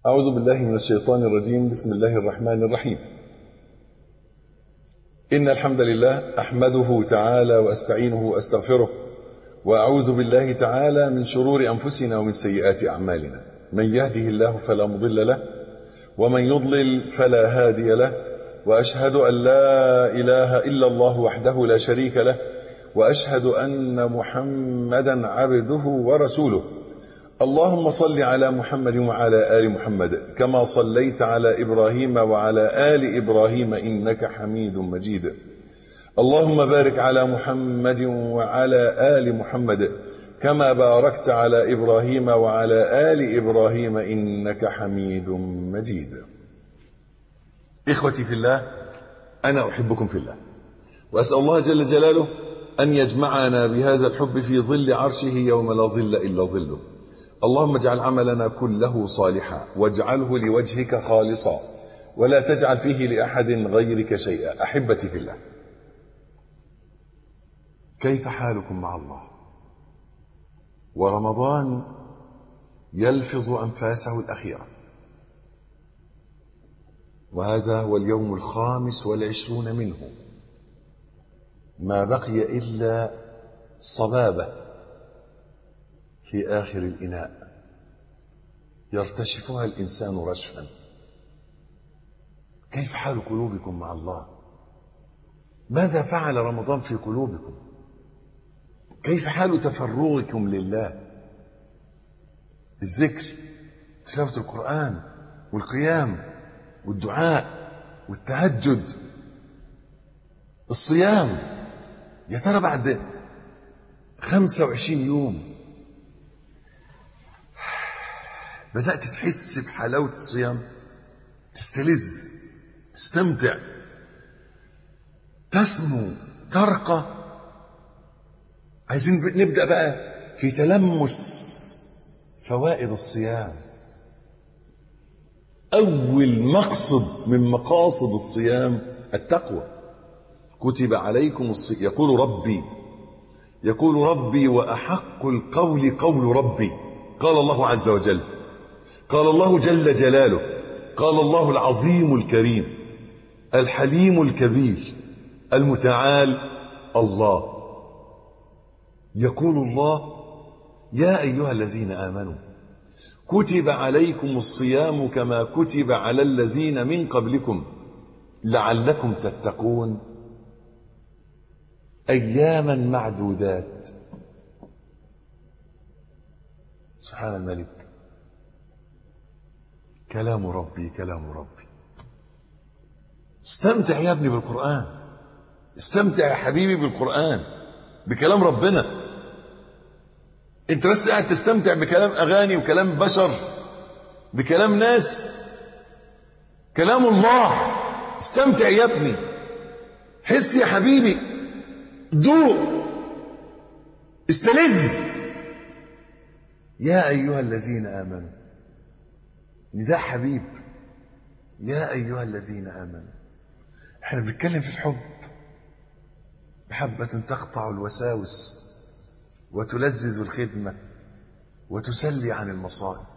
أعوذ بالله من الشيطان الرجيم بسم الله الرحمن الرحيم إن الحمد لله أحمده تعالى وأستعينه وأستغفره وأعوذ بالله تعالى من شرور أنفسنا ومن سيئات أعمالنا من يهده الله فلا مضل له ومن يضلل فلا هادي له وأشهد أن لا إله إلا الله وحده لا شريك له وأشهد أن محمدا عبده ورسوله اللهم صل على محمد وعلى آل محمد كما صليت على إبراهيم وعلى آل إبراهيم إنك حميد مجيد اللهم بارك على محمد وعلى آل محمد كما باركت على إبراهيم وعلى آل إبراهيم إنك حميد مجيد إخوتي في الله أنا أحبكم في الله وأسأل الله جل جلاله أن يجمعنا بهذا الحب في ظل عرشه يوم لا ظل إلا ظله اللهم اجعل عملنا كله صالحا واجعله لوجهك خالصا ولا تجعل فيه لأحد غيرك شيئا أحبتي في الله كيف حالكم مع الله ورمضان يلفظ أنفاسه الأخيرة وهذا هو اليوم الخامس والعشرون منه ما بقي إلا صبابة في آخر الإناء يرتشفها الإنسان رشفا كيف حال قلوبكم مع الله ماذا فعل رمضان في قلوبكم كيف حال تفرغكم لله الذكر تلاوة القرآن والقيام والدعاء والتهجد الصيام يا ترى بعد 25 يوم بدأت تحس بحلاوة الصيام تستلذ تستمتع تسمو ترقى عايزين نبدأ بقى في تلمس فوائد الصيام أول مقصد من مقاصد الصيام التقوى كتب عليكم الصيام يقول ربي يقول ربي وأحق القول قول ربي قال الله عز وجل قال الله جل جلاله قال الله العظيم الكريم الحليم الكبير المتعال الله يقول الله يا أيها الذين آمنوا كتب عليكم الصيام كما كتب على الذين من قبلكم لعلكم تتقون أياما معدودات سبحان الملك كلام ربي كلام ربي استمتع يا ابني بالقرآن استمتع يا حبيبي بالقرآن بكلام ربنا انت بس قاعد تستمتع بكلام اغاني وكلام بشر بكلام ناس كلام الله استمتع يا ابني حس يا حبيبي ذوق استلذ يا ايها الذين امنوا نداء حبيب يا ايها الذين امنوا احنا بنتكلم في الحب محبه تقطع الوساوس وتلذذ الخدمة وتسلي عن المصائب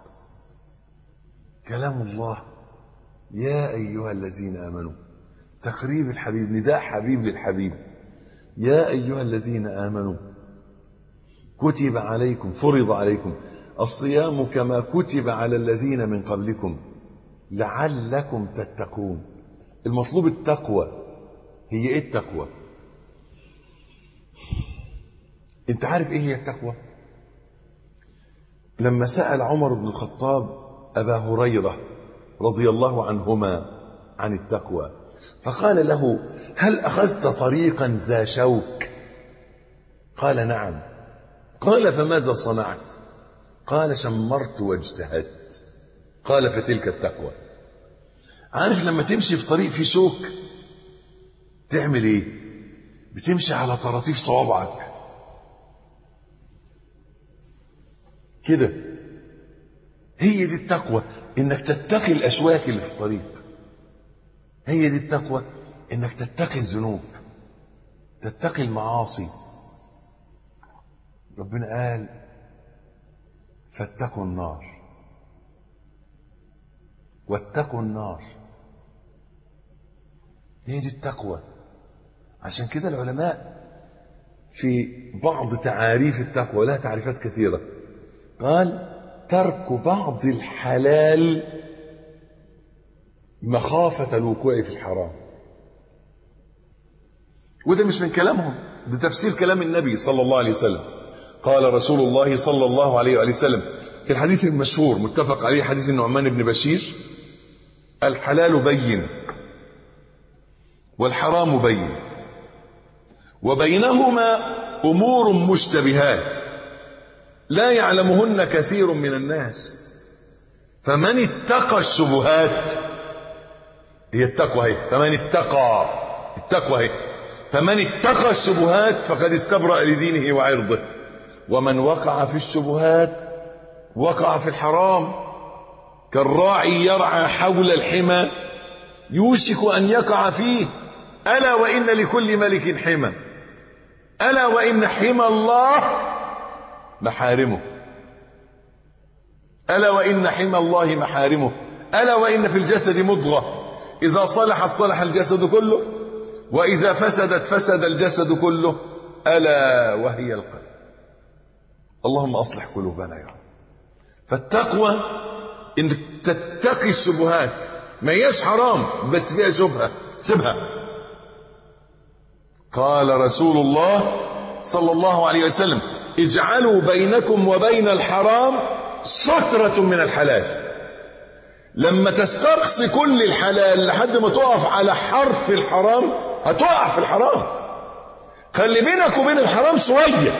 كلام الله يا أيها الذين آمنوا تقريب الحبيب نداء حبيب للحبيب يا أيها الذين آمنوا كتب عليكم فرض عليكم الصيام كما كتب على الذين من قبلكم لعلكم تتقون المطلوب التقوى هي ايه التقوى انت عارف ايه هي التقوى لما سأل عمر بن الخطاب أبا هريرة رضي الله عنهما عن التقوى فقال له هل أخذت طريقا ذا شوك قال نعم قال فماذا صنعت قال شمرت واجتهدت قال فتلك التقوى عارف لما تمشي في طريق فيه شوك تعمل ايه بتمشي على طراطيف صوابعك كده هي دي التقوى انك تتقي الاشواك اللي في الطريق هي دي التقوى انك تتقي الذنوب تتقي المعاصي ربنا قال فاتقوا النار واتقوا النار هي دي التقوى عشان كده العلماء في بعض تعاريف التقوى لها تعريفات كثيرة قال ترك بعض الحلال مخافة الوقوع في الحرام وده مش من كلامهم ده تفسير كلام النبي صلى الله عليه وسلم قال رسول الله صلى الله عليه وآله وسلم في الحديث المشهور متفق عليه حديث النعمان بن بشير الحلال بين والحرام بين وبينهما امور مشتبهات لا يعلمهن كثير من الناس فمن اتقى الشبهات هي التقوى هي فمن اتقى التقوى هي فمن اتقى الشبهات فقد استبرأ لدينه وعرضه ومن وقع في الشبهات وقع في الحرام كالراعي يرعى حول الحمى يوشك أن يقع فيه ألا وإن لكل ملك حمى ألا وإن حمى الله محارمه ألا وإن حمى الله محارمه ألا وإن في الجسد مضغة إذا صلحت صلح الجسد كله وإذا فسدت فسد الجسد كله ألا وهي القلب اللهم أصلح قلوبنا يا رب فالتقوى إنك تتقي الشبهات ما هياش حرام بس فيها شبهة سيبها قال رسول الله صلى الله عليه وسلم اجعلوا بينكم وبين الحرام سترة من الحلال لما تستقصي كل الحلال لحد ما تقف على حرف الحرام هتقع في الحرام خلي بينك وبين الحرام شوية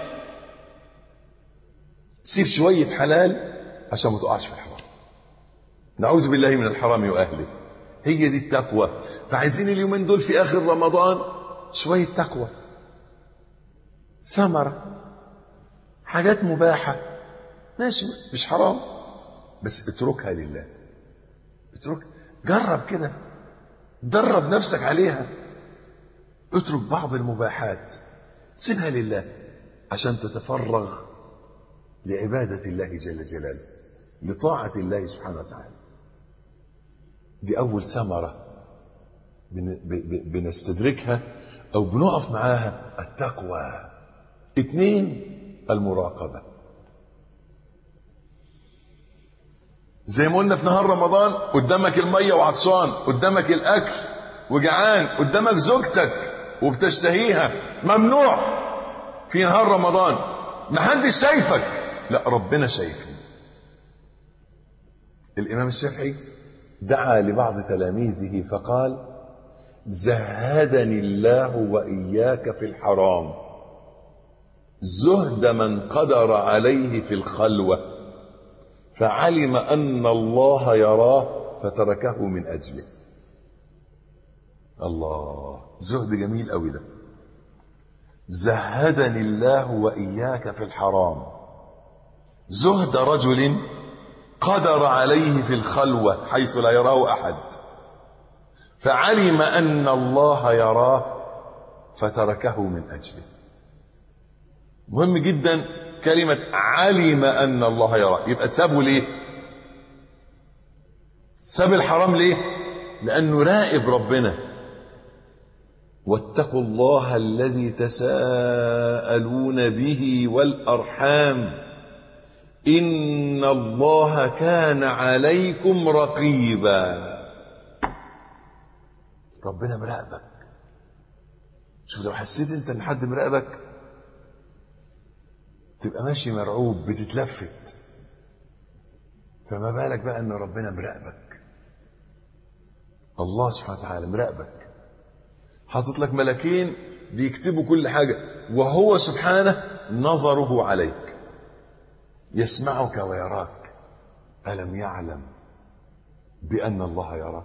سيب شوية حلال عشان ما تقعش في الحرام نعوذ بالله من الحرام وأهله هي دي التقوى فعايزين اليومين دول في آخر رمضان شوية تقوى ثمرة حاجات مباحة ماشي مش حرام بس اتركها لله اترك جرب كده درب نفسك عليها اترك بعض المباحات سيبها لله عشان تتفرغ لعبادة الله جل جلاله لطاعة الله سبحانه وتعالى دي أول ثمرة بنستدركها أو بنقف معاها التقوى اثنين المراقبة زي ما قلنا في نهار رمضان قدامك المية وعطشان قدامك الأكل وجعان قدامك زوجتك وبتشتهيها ممنوع في نهار رمضان محدش شايفك لا ربنا شايفني الإمام الشافعي دعا لبعض تلاميذه فقال زهدني الله وإياك في الحرام زهد من قدر عليه في الخلوة فعلم أن الله يراه فتركه من أجله الله زهد جميل قوي ده زهدني الله وإياك في الحرام زهد رجل قدر عليه في الخلوة حيث لا يراه أحد فعلم أن الله يراه فتركه من أجله مهم جدا كلمة علم أن الله يراه يبقى سابه ليه ساب الحرام ليه لأنه راقب ربنا واتقوا الله الذي تساءلون به والأرحام إن الله كان عليكم رقيبا ربنا مراقبك شوف لو حسيت انت ان حد مراقبك تبقى ماشي مرعوب بتتلفت فما بالك بقى ان ربنا مراقبك الله سبحانه وتعالى مراقبك حاطط لك ملكين بيكتبوا كل حاجة وهو سبحانه نظره عليك يسمعك ويراك ألم يعلم بأن الله يراه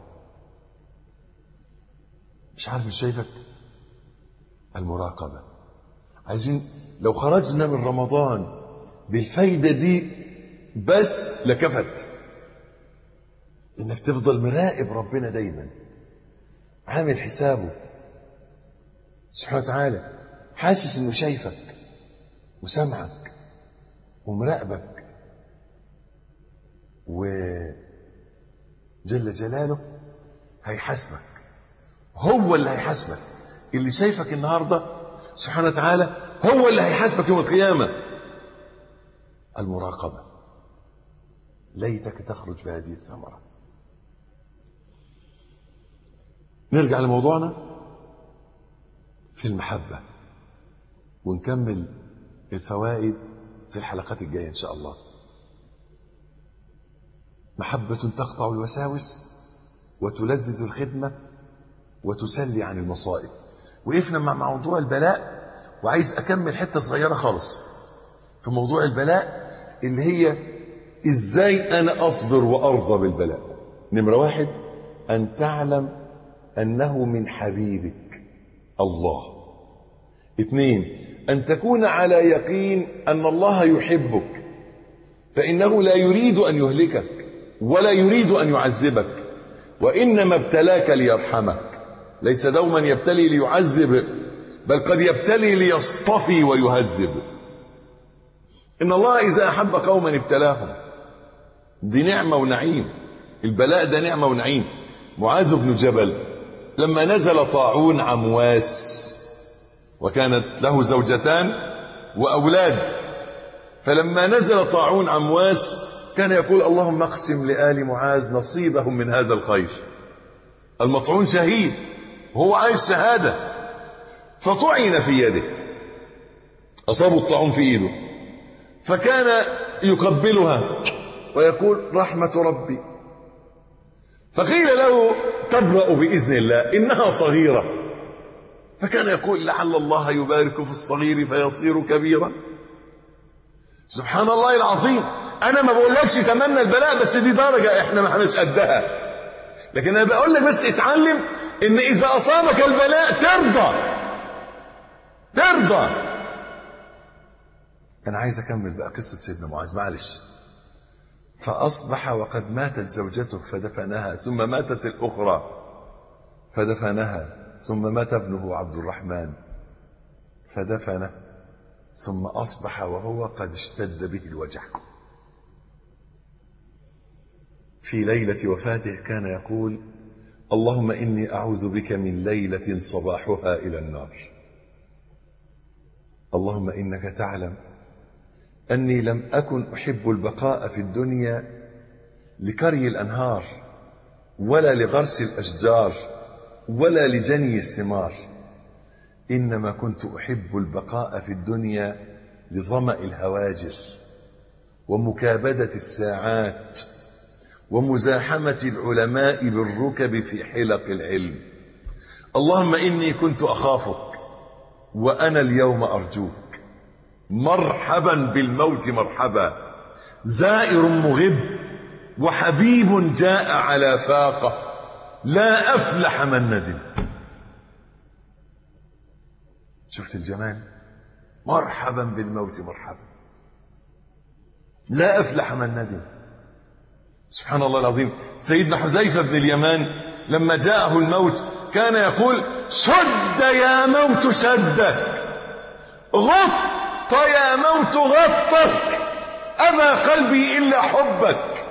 مش عارف مش شايفك المراقبة عايزين لو خرجنا من رمضان بالفايدة دي بس لكفت انك تفضل مراقب ربنا دايما عامل حسابه سبحانه وتعالى حاسس انه شايفك وسامعك ومراقبك جل جلاله هيحاسبك هو اللي هيحاسبك اللي شايفك النهارده سبحانه وتعالى هو اللي هيحاسبك يوم القيامه المراقبه ليتك تخرج بهذه الثمره نرجع لموضوعنا في المحبه ونكمل الفوائد في الحلقات الجايه ان شاء الله محبه تقطع الوساوس وتلذذ الخدمه وتسلي عن المصائب وقفنا مع موضوع البلاء وعايز اكمل حته صغيره خالص في موضوع البلاء اللي هي ازاي انا اصبر وارضى بالبلاء نمره واحد ان تعلم انه من حبيبك الله اثنين ان تكون على يقين ان الله يحبك فانه لا يريد ان يهلكك ولا يريد ان يعذبك وانما ابتلاك ليرحمك ليس دوما يبتلي ليعذب بل قد يبتلي ليصطفي ويهذب ان الله اذا احب قوما ابتلاهم دي نعمه ونعيم البلاء ده نعمه ونعيم معاذ بن جبل لما نزل طاعون عمواس وكانت له زوجتان واولاد فلما نزل طاعون عمواس كان يقول اللهم اقسم لآل معاذ نصيبهم من هذا الخير المطعون شهيد وهو عايز شهادة فطعن في يده أصابه الطاعون في إيده فكان يقبلها ويقول رحمة ربي فقيل له تبرأ بإذن الله إنها صغيرة فكان يقول لعل الله يبارك في الصغير فيصير كبيرا سبحان الله العظيم انا ما بقولكش تمنى البلاء بس دي درجه احنا ما احناش قدها لكن انا بقول لك بس اتعلم ان اذا اصابك البلاء ترضى ترضى انا عايز اكمل بقى قصه سيدنا معاذ معلش فاصبح وقد ماتت زوجته فدفنها ثم ماتت الاخرى فدفنها ثم مات ابنه عبد الرحمن فدفنه ثم اصبح وهو قد اشتد به الوجع في ليله وفاته كان يقول اللهم اني اعوذ بك من ليله صباحها الى النار اللهم انك تعلم اني لم اكن احب البقاء في الدنيا لكري الانهار ولا لغرس الاشجار ولا لجني الثمار انما كنت احب البقاء في الدنيا لظما الهواجر ومكابده الساعات ومزاحمه العلماء بالركب في حلق العلم اللهم اني كنت اخافك وانا اليوم ارجوك مرحبا بالموت مرحبا زائر مغب وحبيب جاء على فاقه لا افلح من ندم شفت الجمال مرحبا بالموت مرحبا لا افلح من ندم سبحان الله العظيم سيدنا حذيفه بن اليمان لما جاءه الموت كان يقول شد يا موت شدك غط يا موت غطك أما قلبي إلا حبك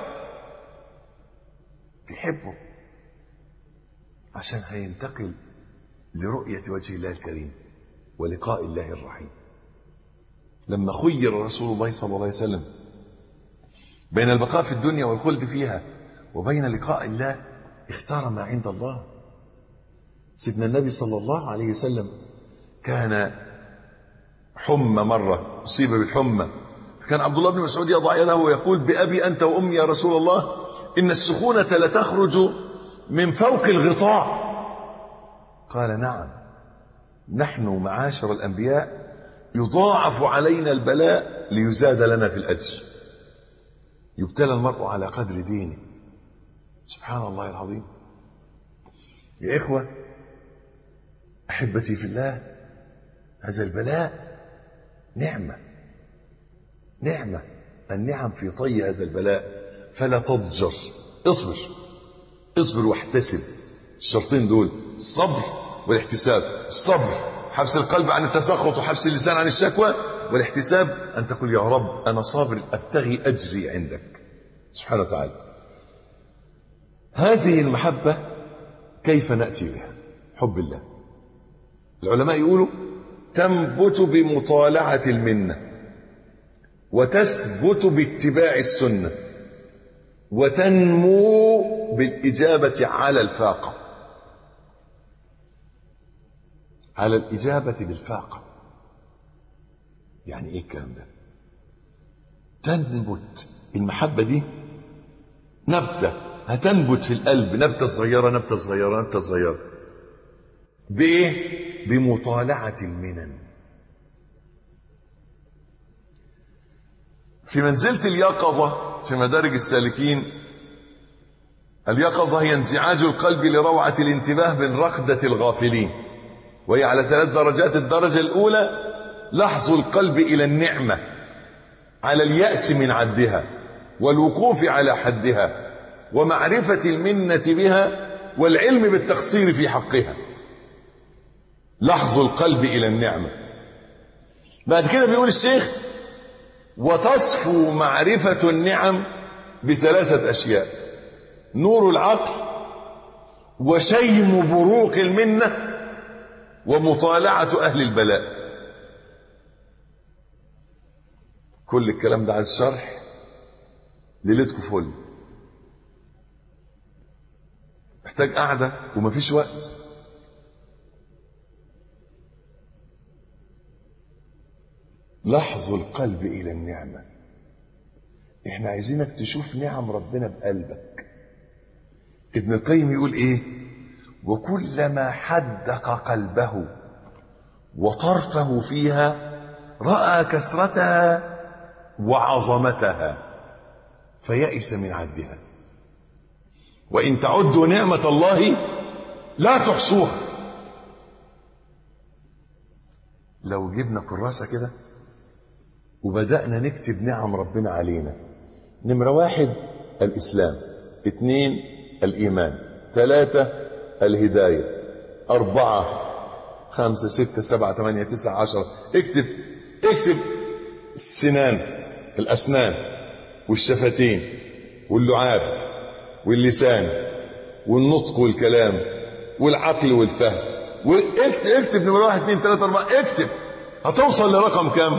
بيحبه عشان هينتقل لرؤية وجه الله الكريم ولقاء الله الرحيم لما خير رسول الله صلى الله عليه وسلم بين البقاء في الدنيا والخلد فيها وبين لقاء الله اختار ما عند الله سيدنا النبي صلى الله عليه وسلم كان حمى مرة أصيب بالحمى كان عبد الله بن مسعود يضع يده ويقول بأبي أنت وأمي يا رسول الله إن السخونة لتخرج من فوق الغطاء قال نعم نحن معاشر الأنبياء يضاعف علينا البلاء ليزاد لنا في الأجر يبتلى المرء على قدر دينه سبحان الله العظيم يا إخوة أحبتي في الله هذا البلاء نعمة نعمة النعم في طي هذا البلاء فلا تضجر اصبر اصبر واحتسب الشرطين دول الصبر والاحتساب الصبر حبس القلب عن التسخط وحبس اللسان عن الشكوى والاحتساب أن تقول يا رب أنا صابر أبتغي أجري عندك سبحانه وتعالى هذه المحبة كيف نأتي بها حب الله العلماء يقولوا تنبت بمطالعة المنة وتثبت باتباع السنة وتنمو بالإجابة على الفاقة على الإجابة بالفاقة يعني إيه الكلام ده تنبت المحبة دي نبتة هتنبت في القلب نبتة صغيرة نبتة صغيرة نبتة صغيرة بإيه؟ بمطالعة المنن في منزلة اليقظة في مدارج السالكين اليقظة هي انزعاج القلب لروعة الانتباه من رقدة الغافلين وهي على ثلاث درجات الدرجة الأولى لحظ القلب إلى النعمة على اليأس من عدها والوقوف على حدها ومعرفة المنة بها والعلم بالتقصير في حقها لحظ القلب إلى النعمة بعد كده بيقول الشيخ وتصفو معرفة النعم بثلاثة أشياء نور العقل وشيم بروق المنة ومطالعة أهل البلاء كل الكلام ده عايز شرح ليلتكم فل محتاج قعدة ومفيش وقت لحظ القلب إلى النعمة احنا عايزينك تشوف نعم ربنا بقلبك ابن القيم يقول ايه وكلما حدق قلبه وطرفه فيها رأى كسرتها وعظمتها فيئس من عدها وإن تعدوا نعمة الله لا تحصوها لو جبنا كراسة كده وبدأنا نكتب نعم ربنا علينا نمرة واحد الإسلام اثنين الإيمان ثلاثة الهداية أربعة خمسة ستة سبعة ثمانية تسعة عشرة اكتب اكتب السنان الأسنان والشفتين واللعاب واللسان والنطق والكلام والعقل والفهم واكتب اكتب نمرة واحد اثنين ثلاثة أربعة اكتب هتوصل لرقم كام؟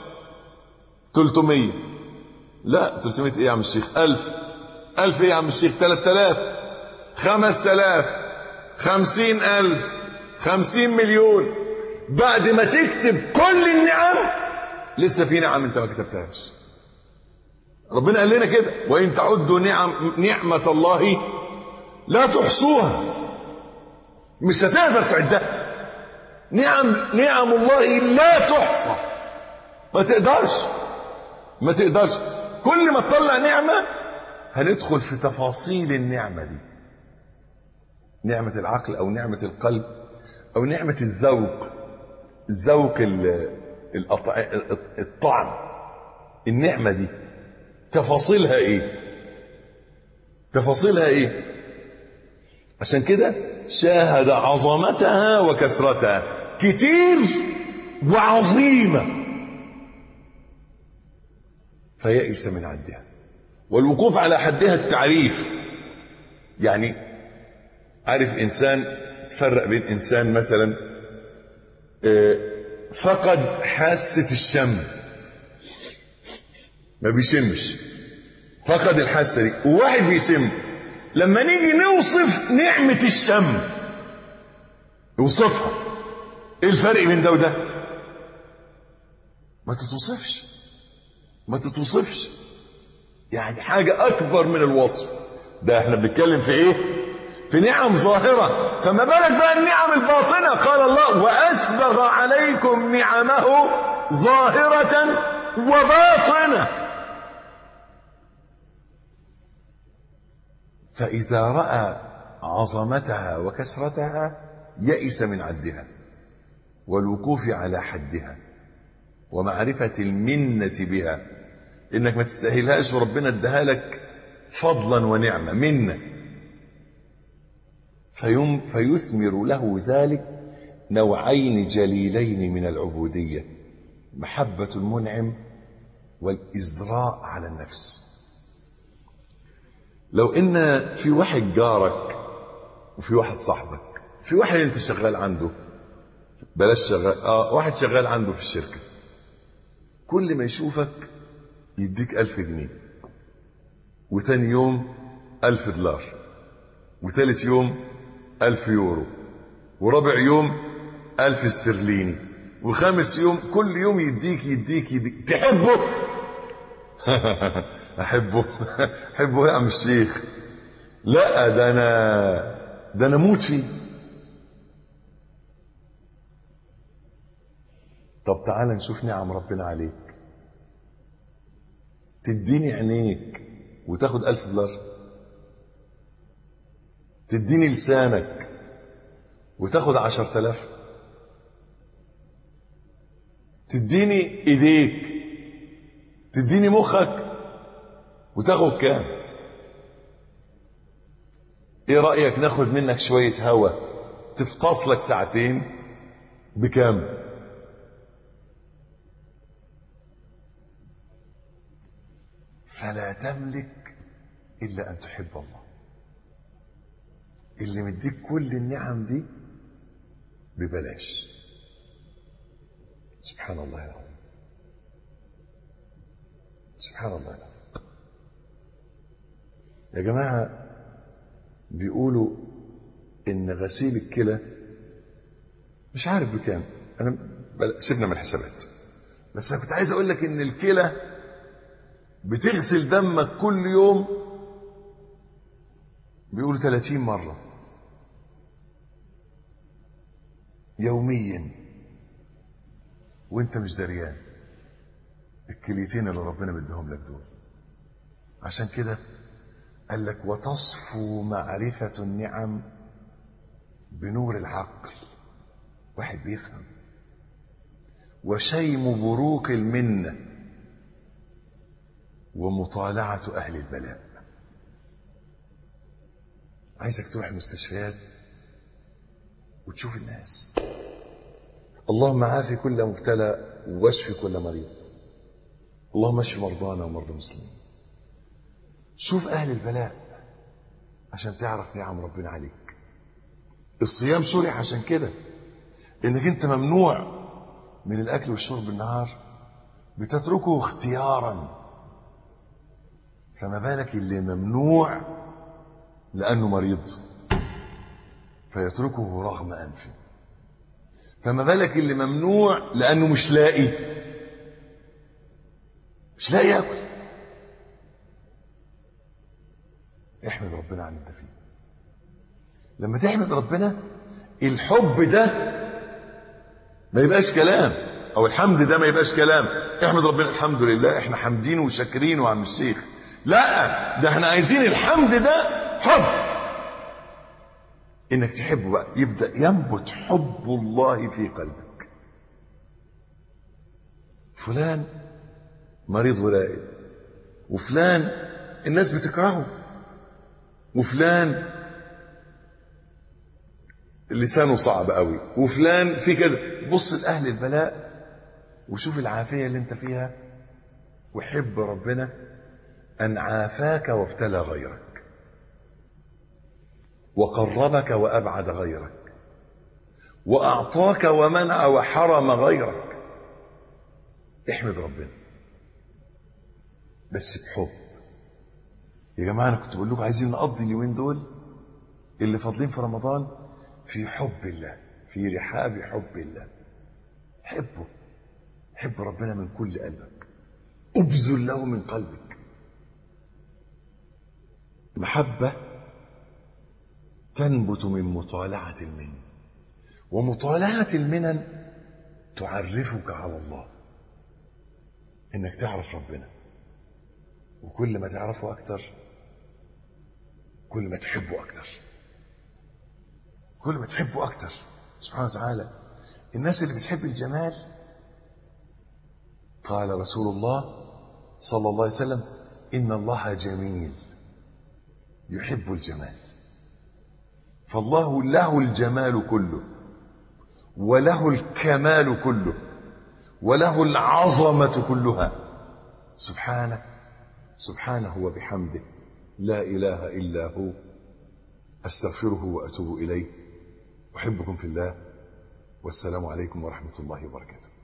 300 لا 300 ايه يا عم الشيخ 1000 1000 ايه يا عم الشيخ 3000 5000 50000 50 مليون بعد ما تكتب كل النعم لسه في نعم انت ما كتبتهاش ربنا قال لنا كده وان تعدوا نعم نعمه الله لا تحصوها مش هتقدر تعدها نعم نعم الله لا تحصى ما تقدرش ما تقدرش كل ما تطلع نعمة هندخل في تفاصيل النعمة دي نعمة العقل أو نعمة القلب أو نعمة الذوق ذوق الطعم النعمة دي تفاصيلها ايه تفاصيلها ايه عشان كده شاهد عظمتها وكثرتها كتير وعظيمه فيئس من عدها والوقوف على حدها التعريف يعني عارف انسان تفرق بين انسان مثلا فقد حاسه الشم ما بيشمش فقد الحاسه دي وواحد بيشم لما نيجي نوصف نعمه الشم نوصفها ايه الفرق بين ده وده ما تتوصفش ما تتوصفش يعني حاجة أكبر من الوصف ده احنا بنتكلم في ايه في نعم ظاهرة فما بالك بقى النعم الباطنة قال الله وأسبغ عليكم نعمه ظاهرة وباطنة فإذا رأى عظمتها وكسرتها يئس من عدها والوقوف على حدها ومعرفة المنة بها انك ما تستاهلهاش وربنا اداها لك فضلا ونعمة منة فيم فيثمر له ذلك نوعين جليلين من العبودية محبة المنعم والإزراء على النفس لو ان في واحد جارك وفي واحد صاحبك في واحد انت شغال عنده بلاش شغال اه واحد شغال عنده في الشركه كل ما يشوفك يديك ألف جنيه وتاني يوم ألف دولار وتالت يوم ألف يورو ورابع يوم ألف استرليني وخامس يوم كل يوم يديك يديك يديك تحبه أحبه أحبه يا عم الشيخ لا ده أنا ده أنا أموت فيه طب تعال نشوف نعم ربنا عليك تديني عينيك وتاخد ألف دولار تديني لسانك وتاخد عشر تلاف تديني ايديك تديني مخك وتاخد كام ايه رأيك ناخد منك شوية هوا تفطس لك ساعتين بكام فلا تملك إلا أن تحب الله اللي مديك كل النعم دي ببلاش سبحان الله العظيم سبحان الله العظيم يا جماعة بيقولوا إن غسيل الكلى مش عارف بكام أنا سيبنا من الحسابات بس أنا كنت عايز أقول لك إن الكلى بتغسل دمك كل يوم بيقولوا 30 مرة يوميا وانت مش دريان الكليتين اللي ربنا مديهم لك دول عشان كده قال لك وتصفو معرفة النعم بنور العقل واحد بيفهم وشيم بروق المنه ومطالعة أهل البلاء عايزك تروح المستشفيات وتشوف الناس اللهم عافي كل مبتلى واشفي كل مريض اللهم اشف مرضانا ومرضى المسلمين شوف أهل البلاء عشان تعرف نعم ربنا عليك الصيام شرع عشان كده انك انت ممنوع من الاكل والشرب بالنهار بتتركه اختيارا فما بالك اللي ممنوع لأنه مريض فيتركه رغم أنفه فما بالك اللي ممنوع لأنه مش لاقي مش لاقي ياكل احمد ربنا على اللي انت فيه لما تحمد ربنا الحب ده ما يبقاش كلام او الحمد ده ما يبقاش كلام احمد ربنا الحمد لله احنا حامدين وشاكرين وعم الشيخ لا ده احنا عايزين الحمد ده حب انك تحبه بقى يبدا ينبت حب الله في قلبك فلان مريض ولائد وفلان الناس بتكرهه وفلان لسانه صعب قوي وفلان في كده بص لاهل البلاء وشوف العافيه اللي انت فيها وحب ربنا أن عافاك وابتلى غيرك وقربك وأبعد غيرك وأعطاك ومنع وحرم غيرك احمد ربنا بس بحب يا جماعة أنا كنت بقول لكم عايزين نقضي اليومين دول اللي فاضلين في رمضان في حب الله في رحاب حب الله حبه حب ربنا من كل قلبك ابذل له من قلبك محبة تنبت من مطالعة المنن ومطالعة المنن تعرفك على الله انك تعرف ربنا وكل ما تعرفه اكتر كل ما تحبه اكتر كل ما تحبه اكتر سبحانه وتعالى الناس اللي بتحب الجمال قال رسول الله صلى الله عليه وسلم ان الله جميل يحب الجمال فالله له الجمال كله وله الكمال كله وله العظمة كلها سبحانه سبحانه وبحمده لا إله إلا هو أستغفره وأتوب إليه أحبكم في الله والسلام عليكم ورحمة الله وبركاته